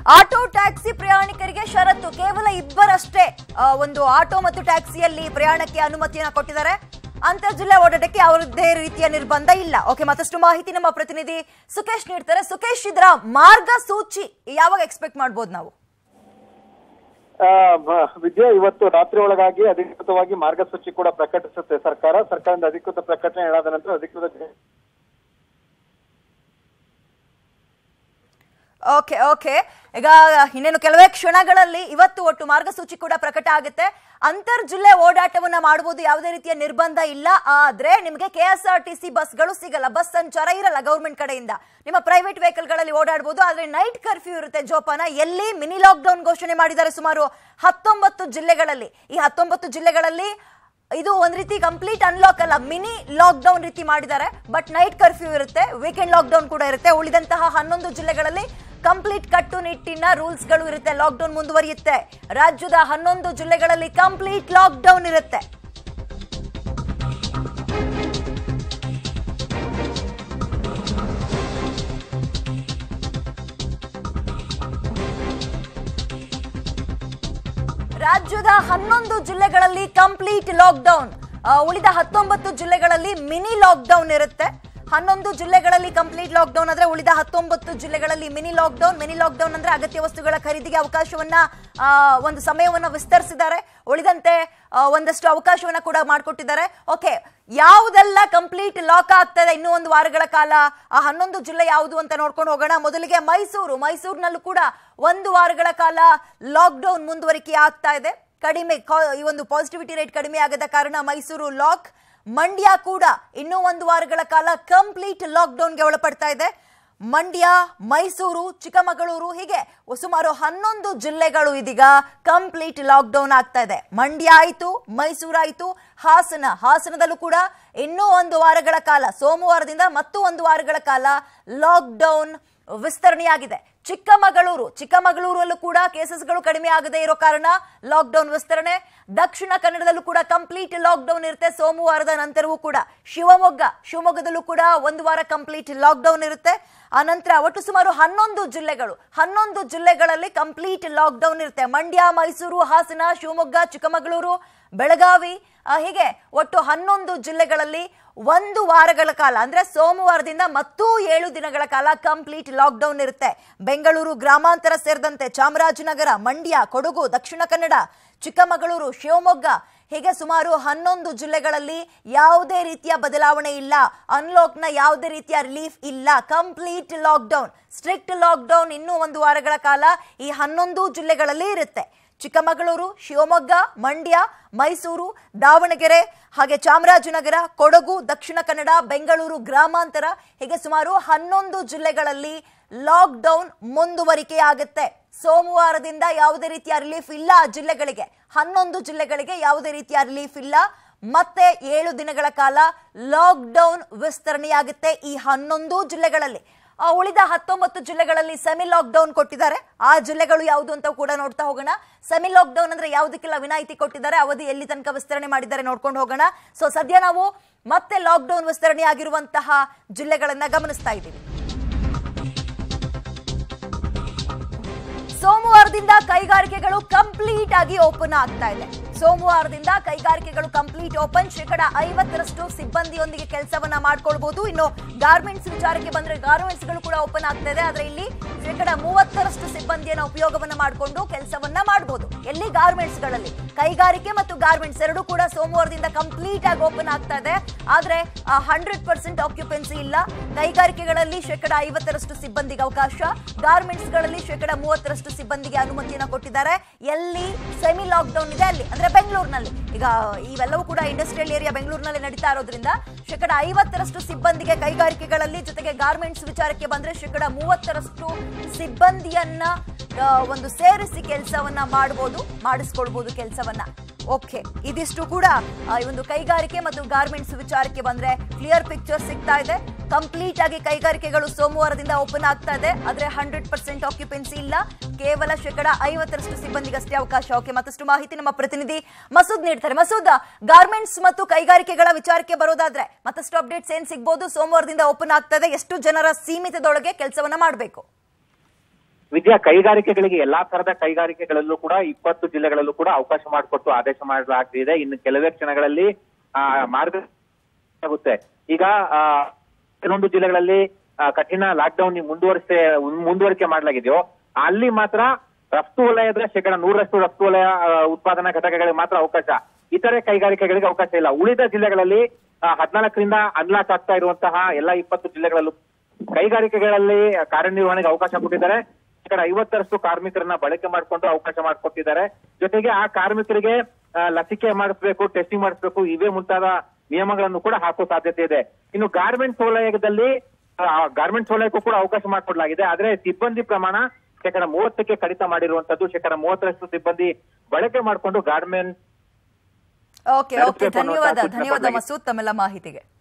Auto taxi ಪ್ರಯಾಣಿಕರಿಗೆ ಷರತ್ತು ಕೇವಲ ಇಬ್ಬರಷ್ಟೇ ಆ, ಒಂದು ಆಟೋ ಮತ್ತು ಟ್ಯಾಕ್ಸಿಯಲ್ಲಿ ಪ್ರಯಾಣಕ್ಕೆ ಅನುಮತಿಯನ್ನ ಕೊಟ್ಟಿದ್ದಾರೆ ಅಂತರ್ ಜಿಲ್ಲೆ ಓಡಾಟಕ್ಕೆ ಯಾವುದೇ ರೀತಿಯ ನಿರ್ಬಂಧ ಇಲ್ಲ ಓಕೆ ಮತ್ತಷ್ಟು ಮಾಹಿತಿ ನಮ್ಮ ಪ್ರತಿನಿಧಿ ಸುಖೇಶ್ ನೀಡ್ತಾರೆ ಸುಖೇಶ್ ಇದರ ಮಾರ್ಗಸೂಚಿ ಯಾವಾಗ ಎಕ್ಸ್ಪೆಕ್ಟ್ ಮಾಡ್ಬೋದು ನಾವು ಆ, ಮ- ವಿದ್ಯಾ ಇವತ್ತು ರಾತ್ರಿ ಒಳಗಾಗಿ ಅಧಿಕೃತವಾಗಿ ಮಾರ್ಗಸೂಚಿ ಕೂಡ ಪ್ರಕಟಿಸುತ್ತೆ ಸರ್ಕಾರ ಸರ್ಕಾರದಿಂದ ಅಧಿಕೃತ ಪ್ರಕಟಣೆ ಹೇಳಾದ ನಂತರ ಅಧಿಕೃತ ಓಕೆ ಓಕೆ ಈಗ ಇನ್ನೇನು ಕೆಲವೇ ಕ್ಷಣಗಳಲ್ಲಿ ಇವತ್ತು ಒಟ್ಟು ಮಾರ್ಗಸೂಚಿ ಕೂಡ ಪ್ರಕಟ ಆಗುತ್ತೆ ಅಂತರ್ ಜಿಲ್ಲೆ ಓಡಾಟವನ್ನ ಮಾಡಬಹುದು ಯಾವುದೇ ರೀತಿಯ ನಿರ್ಬಂಧ ಇಲ್ಲ ಆದ್ರೆ ನಿಮಗೆ K S R T C ಬಸ್ಗಳು ಸಿಗಲ್ಲ ಬಸ್ ಸಂಚಾರ ಇರಲ್ಲ ಗೌರ್ಮೆಂಟ್ ಕಡೆಯಿಂದ ನಿಮ್ಮ ಪ್ರೈವೇಟ್ ವೆಹಿಕಲ್ಗಳಲ್ಲಿ ಓಡಾಡಬಹುದು ಆದ್ರೆ ನೈಟ್ ಕರ್ಫ್ಯೂ ಇರುತ್ತೆ ಜೋಪಾನ ಎಲ್ಲಿ ಮಿನಿ ಲಾಕ್ಡೌನ್ ಘೋಷಣೆ ಮಾಡಿದ್ದಾರೆ ಸುಮಾರು ಹತ್ತೊಂಬತ್ತು ಜಿಲ್ಲೆಗಳಲ್ಲಿ ಈ ಹತ್ತೊಂಬತ್ತು ಜಿಲ್ಲೆಗಳಲ್ಲಿ ಇದು ಒಂದ್ ರೀತಿ ಕಂಪ್ಲೀಟ್ ಅನ್ಲಾಕ್ ಅಲ್ಲ ಮಿನಿ ಲಾಕ್ ಡೌನ್ ರೀತಿ ಮಾಡಿದ್ದಾರೆ ಬಟ್ ನೈಟ್ ಕರ್ಫ್ಯೂ ಇರುತ್ತೆ ವೀಕೆಂಡ್ ಲಾಕ್ ಡೌನ್ ಕೂಡ ಇರುತ್ತೆ ಉಳಿದಂತಹ ಹನ್ನೊಂದು ಜಿಲ್ಲೆಗಳಲ್ಲಿ ಕಂಪ್ಲೀಟ್ ಕಟ್ಟುನಿಟ್ಟಿನ ರೂಲ್ಸ್ ಗಳು ಇರುತ್ತೆ ಲಾಕ್ ಡೌನ್ ಮುಂದುವರಿಯುತ್ತೆ ರಾಜ್ಯದ ಹನ್ನೊಂದು ಜಿಲ್ಲೆಗಳಲ್ಲಿ ಕಂಪ್ಲೀಟ್ ಲಾಕ್ ಡೌನ್ ಇರುತ್ತೆ ರಾಜ್ಯದ ಹನ್ನೊಂದು ಜಿಲ್ಲೆಗಳಲ್ಲಿ ಕಂಪ್ಲೀಟ್ ಲಾಕ್ಡೌನ್ ಉಳಿದ ಹತ್ತೊಂಬತ್ತು ಜಿಲ್ಲೆಗಳಲ್ಲಿ ಮಿನಿ ಲಾಕ್ಡೌನ್ ಇರುತ್ತೆ ಹನ್ನೊಂದು ಜಿಲ್ಲೆಗಳಲ್ಲಿ ಕಂಪ್ಲೀಟ್ ಲಾಕ್ಡೌನ್ ಆದ್ರೆ ಉಳಿದ ಹತ್ತೊಂಬತ್ತು ಜಿಲ್ಲೆಗಳಲ್ಲಿ ಮಿನಿ ಲಾಕ್ಡೌನ್ ಮಿನಿ ಲಾಕ್ಡೌನ್ ಅಂದ್ರೆ ಅಗತ್ಯ ವಸ್ತುಗಳ ಖರೀದಿಗೆ ಅವಕಾಶವನ್ನ ಆ, ಒಂದು ಸಮಯವನ್ನ ವಿಸ್ತರಿಸಿದ್ದಾರೆ ಉಳಿದಂತೆ ಆ, ಒಂದಷ್ಟು ಅವಕಾಶವನ್ನ ಕೂಡ ಮಾಡಿಕೊಟ್ಟಿದ್ದಾರೆ ಓಕೆ ಯಾವುದೆಲ್ಲ ಕಂಪ್ಲೀಟ್ ಲಾಕ್ ಆಗ್ತದೆ ಇನ್ನೂ ಒಂದು ವಾರಗಳ ಕಾಲ ಆ ಹನ್ನೊಂದು ಜಿಲ್ಲೆ ಯಾವುದು ಅಂತ ನೋಡ್ಕೊಂಡು ಹೋಗೋಣ ಮೊದಲಿಗೆ ಮೈಸೂರು ಮೈಸೂರಿನಲ್ಲೂ ಕೂಡ ಒಂದು ವಾರಗಳ ಕಾಲ ಲಾಕ್ಡೌನ್ ಮುಂದುವರಿಕೆ ಆಗ್ತಾ ಇದೆ ಕಡಿಮೆ ಕಾ- ಈ ಒಂದು ಪಾಸಿಟಿವಿಟಿ ರೇಟ್ ಕಡಿಮೆ ಆಗದ ಕಾರಣ ಮೈಸೂರು ಲಾಕ್ ಮಂಡ್ಯ ಕೂಡ ಇನ್ನೂ ಒಂದು ವಾರಗಳ ಕಾಲ ಕಂಪ್ಲೀಟ್ ಲಾಕ್ಡೌನ್ಗೆ ಒಳಪಡ್ತಾ ಇದೆ ಮಂಡ್ಯ ಮೈಸೂರು ಚಿಕ್ಕಮಗಳೂರು ಹೀಗೆ ಸುಮಾರು ಹನ್ನೊಂದು ಜಿಲ್ಲೆಗಳು ಇದೀಗ ಕಂಪ್ಲೀಟ್ ಲಾಕ್ಡೌನ್ ಆಗ್ತಾ ಇದೆ ಮಂಡ್ಯ ಆಯ್ತು ಮೈಸೂರು ಆಯ್ತು ಹಾಸನ ಹಾಸನದಲ್ಲೂ ಕೂಡ ಇನ್ನೂ ಒಂದು ವಾರಗಳ ಕಾಲ ಸೋಮವಾರದಿಂದ ಮತ್ತು ಒಂದು ವಾರಗಳ ಕಾಲ ಲಾಕ್ಡೌನ್ ವಿಸ್ತರಣೆಯಾಗಿದೆ ಚಿಕ್ಕಮಗಳೂರು ಚಿಕ್ಕಮಗಳೂರಲ್ಲೂ ಕೂಡ ಕೇಸಸ್ಗಳು ಕಡಿಮೆ ಆಗದೇ ಇರೋ ಕಾರಣ ಲಾಕ್ಡೌನ್ ವಿಸ್ತರಣೆ ದಕ್ಷಿಣ ಕನ್ನಡದಲ್ಲೂ ಕೂಡ ಕಂಪ್ಲೀಟ್ ಲಾಕ್ಡೌನ್ ಇರುತ್ತೆ ಸೋಮವಾರದ ನಂತರವೂ ಕೂಡ ಶಿವಮೊಗ್ಗ ಶಿವಮೊಗ್ಗದಲ್ಲೂ ಕೂಡ ಒಂದು ವಾರ ಕಂಪ್ಲೀಟ್ ಲಾಕ್ಡೌನ್ ಇರುತ್ತೆ ಆ ನಂತರ ಒಟ್ಟು ಸುಮಾರು ಹನ್ನೊಂದು ಜಿಲ್ಲೆಗಳು ಹನ್ನೊಂದು ಜಿಲ್ಲೆಗಳಲ್ಲಿ ಕಂಪ್ಲೀಟ್ ಲಾಕ್ಡೌನ್ ಇರುತ್ತೆ ಮಂಡ್ಯ ಮೈಸೂರು ಹಾಸನ ಶಿವಮೊಗ್ಗ ಚಿಕ್ಕಮಗಳೂರು ಬೆಳಗಾವಿ ಆ, ಹೀಗೆ ಒಟ್ಟು ಹನ್ನೊಂದು ಜಿಲ್ಲೆಗಳಲ್ಲಿ ಒಂದು ವಾರಗಳ ಕಾಲ ಅಂದ್ರೆ ಸೋಮವಾರದಿಂದ ಮತ್ತೂ ಏಳು ದಿನಗಳ ಕಾಲ ಕಂಪ್ಲೀಟ್ ಲಾಕ್ಡೌನ್ ಇರುತ್ತೆ ಬೆಂಗಳೂರು ಗ್ರಾಮಾಂತರ ಸೇರಿದಂತೆ ಚಾಮರಾಜನಗರ ಮಂಡ್ಯ ಕೊಡಗು ದಕ್ಷಿಣ ಕನ್ನಡ ಚಿಕ್ಕಮಗಳೂರು ಶಿವಮೊಗ್ಗ ಹೀಗೆ ಸುಮಾರು ಹನ್ನೊಂದು ಜಿಲ್ಲೆಗಳಲ್ಲಿ ಯಾವುದೇ ರೀತಿಯ ಬದಲಾವಣೆ ಇಲ್ಲ ಅನ್ಲಾಕ್ನ ಯಾವುದೇ ರೀತಿಯ ರಿಲೀಫ್ ಇಲ್ಲ ಕಂಪ್ಲೀಟ್ ಲಾಕ್ಡೌನ್ ಸ್ಟ್ರಿಕ್ಟ್ ಲಾಕ್ಡೌನ್ ಇನ್ನೂ ಒಂದು ವಾರಗಳ ಕಾಲ ಈ ಹನ್ನೊಂದು ಜಿಲ್ಲೆಗಳಲ್ಲಿ ಇರುತ್ತೆ ಚಿಕ್ಕಮಗಳೂರು ಶಿವಮೊಗ್ಗ ಮಂಡ್ಯ ಮೈಸೂರು ದಾವಣಗೆರೆ ಹಾಗೆ ಚಾಮರಾಜನಗರ ಕೊಡಗು ದಕ್ಷಿಣ ಕನ್ನಡ ಬೆಂಗಳೂರು ಗ್ರಾಮಾಂತರ ಹೀಗೆ ಸುಮಾರು ಹನ್ನೊಂದು ಜಿಲ್ಲೆಗಳಲ್ಲಿ ಲಾಕ್ಡೌನ್ ಮುಂದುವರಿಕೆಯಾಗುತ್ತೆ ಸೋಮವಾರದಿಂದ ಯಾವುದೇ ರೀತಿಯ ರಿಲೀಫ್ ಇಲ್ಲ ಆ ಜಿಲ್ಲೆಗಳಿಗೆ ಹನ್ನೊಂದು ಜಿಲ್ಲೆಗಳಿಗೆ ಯಾವುದೇ ರೀತಿಯ ರಿಲೀಫ್ ಇಲ್ಲ ಮತ್ತೆ ಏಳು ದಿನಗಳ ಕಾಲ ಲಾಕ್ಡೌನ್ ವಿಸ್ತರಣೆಯಾಗುತ್ತೆ ಈ ಹನ್ನೊಂದು ಜಿಲ್ಲೆಗಳಲ್ಲಿ ಆ, ಉಳಿದ ಹತ್ತೊಂಬತ್ತು ಜಿಲ್ಲೆಗಳಲ್ಲಿ ಸೆಮಿ ಲಾಕ್ಡೌನ್ ಕೊಟ್ಟಿದ್ದಾರೆ ಆ ಜಿಲ್ಲೆಗಳು ಯಾವುದು ಅಂತ ಕೂಡ ನೋಡ್ತಾ ಹೋಗೋಣ ಸೆಮಿ ಲಾಕ್ಡೌನ್ ಅಂದ್ರೆ ಯಾವುದಕ್ಕೆಲ್ಲ ವಿನಾಯಿತಿ ಕೊಟ್ಟಿದ್ದಾರೆ ಅವಧಿ ಎಲ್ಲಿ ತನಕ ವಿಸ್ತರಣೆ ಮಾಡಿದ್ದಾರೆ ನೋಡ್ಕೊಂಡು ಹೋಗೋಣ ಸೊ ಸದ್ಯ ನಾವು ಮತ್ತೆ ಲಾಕ್ಡೌನ್ ವಿಸ್ತರಣೆ ಆಗಿರುವಂತಹ ಜಿಲ್ಲೆಗಳನ್ನ ಗಮನಿಸ್ತಾ ಇದ್ದೀವಿ ಸೋಮವಾರದಿಂದ ಕೈಗಾರಿಕೆಗಳು ಕಂಪ್ಲೀಟ್ ಆಗಿ ಓಪನ್ ಆಗ್ತಾ ಇದೆ ಸೋಮವಾರದಿಂದ ಕೈಗಾರಿಕೆಗಳು ಕಂಪ್ಲೀಟ್ ಓಪನ್ ಶೇಕಡ ಐವತ್ತರಷ್ಟು ಸಿಬ್ಬಂದಿಯೊಂದಿಗೆ ಕೆಲಸವನ್ನ ಮಾಡ್ಕೊಳ್ಬಹುದು ಇನ್ನು ಗಾರ್ಮೆಂಟ್ಸ್ ವಿಚಾರಕ್ಕೆ ಬಂದ್ರೆ ಗಾರ್ಮೆಂಟ್ಸ್ ಗಳು ಕೂಡ ಓಪನ್ ಆಗ್ತಾ ಇದೆ ಆದ್ರೆ ಇಲ್ಲಿ ಶೇಕಡ ಮೂವತ್ತರಷ್ಟು ಸಿಬ್ಬಂದಿಯನ್ನ ಉಪಯೋಗವನ್ನ ಮಾಡಿಕೊಂಡು ಕೆಲಸವನ್ನ ಮಾಡಬಹುದು ಎಲ್ಲಿ ಗಾರ್ಮೆಂಟ್ಸ್ ಗಳಲ್ಲಿ ಕೈಗಾರಿಕೆ ಮತ್ತು ಗಾರ್ಮೆಂಟ್ಸ್ ಎರಡೂ ಕೂಡ ಸೋಮವಾರದಿಂದ ಕಂಪ್ಲೀಟ್ ಆಗಿ ಓಪನ್ ಆಗ್ತಾ ಇದೆ ಆದ್ರೆ ಹಂಡ್ರೆಡ್ ಪರ್ಸೆಂಟ್ ಆಕ್ಯುಪೆನ್ಸಿ ಇಲ್ಲ ಕೈಗಾರಿಕೆಗಳಲ್ಲಿ ಶೇಕಡ ಐವತ್ತರಷ್ಟು ಸಿಬ್ಬಂದಿಗೆ ಅವಕಾಶ ಗಾರ್ಮೆಂಟ್ಸ್ ಗಳಲ್ಲಿ ಶೇಕಡ ಮೂವತ್ತರಷ್ಟು ಸಿಬ್ಬಂದಿಗೆ ಅನುಮತಿಯನ್ನ ಕೊಟ್ಟಿದ್ದಾರೆ ಎಲ್ಲಿ ಸೆಮಿ ಲಾಕ್ಡೌನ್ ಇದೆ ಅಲ್ಲಿ ಅಂದ್ರೆ ಬೆಂಗಳೂರಿನಲ್ಲಿ ಈಗ ಇವೆಲ್ಲವೂ ಕೂಡ ಇಂಡಸ್ಟ್ರಿಯಲ್ ಏರಿಯಾ ಬೆಂಗಳೂರಿನಲ್ಲಿ ನಡೀತಾ ಇರೋದ್ರಿಂದ ಶೇಕಡ ಐವತ್ತರಷ್ಟು ಸಿಬ್ಬಂದಿಗೆ ಕೈಗಾರಿಕೆಗಳಲ್ಲಿ ಜೊತೆಗೆ ಗಾರ್ಮೆಂಟ್ಸ್ ವಿಚಾರಕ್ಕೆ ಬಂದ್ರೆ ಶೇಕಡ ಮೂವತ್ತರಷ್ಟು ಸಿಬ್ಬಂದಿಯನ್ನ ಆ, ಒಂದು ಸೇರಿಸಿ ಕೆಲಸವನ್ನ ಮಾಡಬಹುದು ಮಾಡಿಸ್ಕೊಳ್ಬಹುದು ಕೆಲಸವನ್ನ ಓಕೆ ಇದಿಷ್ಟು ಕೂಡ ಆ, ಈ ಒಂದು ಕೈಗಾರಿಕೆ ಮತ್ತು ಗಾರ್ಮೆಂಟ್ಸ್ ವಿಚಾರಕ್ಕೆ ಬಂದ್ರೆ ಕ್ಲಿಯರ್ ಪಿಕ್ಚರ್ ಸಿಗ್ತಾ ಇದೆ ಕಂಪ್ಲೀಟ್ ಆಗಿ ಕೈಗಾರಿಕೆಗಳು ಸೋಮವಾರದಿಂದ ಓಪನ್ ಆಗ್ತಾ ಇದೆ ಆದ್ರೆ ಹಂಡ್ರೆಡ್ ಪರ್ಸೆಂಟ್ ಆಕ್ಯುಪೆನ್ಸಿ ಇಲ್ಲ ಕೇವಲ ಶೇಕಡ ಐವತ್ತರಷ್ಟು ಸಿಬ್ಬಂದಿಗಷ್ಟೇ ಅವಕಾಶ ಓಕೆ ಮತ್ತಷ್ಟು ಮಾಹಿತಿ ನಮ್ಮ ಪ್ರತಿನಿಧಿ ಮಸೂದ್ ನೀಡ್ತಾರೆ ಮಸೂದ್ ಗಾರ್ಮೆಂಟ್ಸ್ ಮತ್ತು ಕೈಗಾರಿಕೆಗಳ ವಿಚಾರಕ್ಕೆ ಬರೋದಾದ್ರೆ ಮತ್ತಷ್ಟು ಅಪ್ಡೇಟ್ಸ್ ಏನ್ ಸಿಗ್ಬೋದು ಸೋಮವಾರದಿಂದ ಓಪನ್ ಆಗ್ತಾ ಇದೆ ಎಷ್ಟು ಜನರ ಸೀಮಿತದೊಳಗೆ ಕೆಲಸವನ್ನ ಮಾಡಬೇಕು ವಿದ್ಯಾ ಕೈಗಾರಿಕೆಗಳಿಗೆ ಎಲ್ಲಾ ತರದ ಕೈಗಾರಿಕೆಗಳಲ್ಲೂ ಕೂಡ ಇಪ್ಪತ್ತು ಜಿಲ್ಲೆಗಳಲ್ಲೂ ಕೂಡ ಅವಕಾಶ ಮಾಡಿಕೊಟ್ಟು ಆದೇಶ ಮಾಡಲಾಗ್ತಿದೆ ಇನ್ನು ಕೆಲವೇ ಕ್ಷಣಗಳಲ್ಲಿ ಆ ಮಾರ್ಗ ಆಗುತ್ತೆ ಈಗ ಆ, ಕೆಲವೊಂದು ಜಿಲ್ಲೆಗಳಲ್ಲಿ ಆ, ಕಠಿಣ ಲಾಕ್ಡೌನ್ ಮುಂದುವರಿಸೆ ಮುಂದುವರಿಕೆ ಮಾಡಲಾಗಿದೆಯೋ ಅಲ್ಲಿ ಮಾತ್ರ ರಫ್ತು ವಲಯದ ಶೇಕಡ ನೂರರಷ್ಟು ರಫ್ತು ವಲಯ ಆ, ಉತ್ಪಾದನಾ ಘಟಕಗಳಿಗೆ ಮಾತ್ರ ಅವಕಾಶ ಇತರೆ ಕೈಗಾರಿಕೆಗಳಿಗೆ ಅವಕಾಶ ಇಲ್ಲ ಉಳಿದ ಜಿಲ್ಲೆಗಳಲ್ಲಿ ಆ, ಹದಿನಾಲ್ಕರಿಂದ ಅನ್ಲಾಕ್ ಆಗ್ತಾ ಇರುವಂತಹ ಎಲ್ಲ ಇಪ್ಪತ್ತು ಜಿಲ್ಲೆಗಳಲ್ಲೂ ಕೈಗಾರಿಕೆಗಳಲ್ಲಿ ಕಾರ್ಯನಿರ್ವಹಣೆಗೆ ಅವಕಾಶ ಕೊಟ್ಟಿದ್ದಾರೆ ಶೇಕಡ ಐವತ್ತರಷ್ಟು ಕಾರ್ಮಿಕರನ್ನ ಬಳಕೆ ಮಾಡಿಕೊಂಡು ಅವಕಾಶ ಮಾಡಿಕೊಟ್ಟಿದ್ದಾರೆ ಜೊತೆಗೆ ಆ ಕಾರ್ಮಿಕರಿಗೆ ಆ, ಲಸಿಕೆ ಮಾಡಿಸ್ಬೇಕು ಟೆಸ್ಟಿಂಗ್ ಮಾಡಿಸ್ಬೇಕು ಇವೇ ಮುಂತಾದ ನಿಯಮಗಳನ್ನು ಕೂಡ ಹಾಕೋ ಸಾಧ್ಯತೆ ಇದೆ ಇನ್ನು ಗಾರ್ಮೆಂಟ್ಸ್ ವಲಯದಲ್ಲಿ ಗಾರ್ಮೆಂಟ್ಸ್ ವಲಯಕ್ಕೂ ಕೂಡ ಅವಕಾಶ ಮಾಡಿಕೊಡ್ಲಾಗಿದೆ ಆದ್ರೆ ಸಿಬ್ಬಂದಿ ಪ್ರಮಾಣ ಶೇಕಡ ಮೂವತ್ತಕ್ಕೆ ಕಡಿತ ಮಾಡಿರುವಂತದ್ದು ಶೇಕಡ ಮೂವತ್ತರಷ್ಟು ಸಿಬ್ಬಂದಿ ಬಳಕೆ ಮಾಡಿಕೊಂಡು ಗಾರ್ಮೆಂಟ್ ಓಕೆ ಓಕೆ ನಡೆಸ್ಬೇಕು ಅನ್ನುವಂಥ ಧನ್ಯವಾದ ಸೂಚನೆ ಧನ್ಯವಾದ ಕೊಡ್ಲಾಗಿದೆ. ಮಸೂದ್ ತಮ್ಮೆಲ್ಲ ಮಾಹಿತಿಗೆ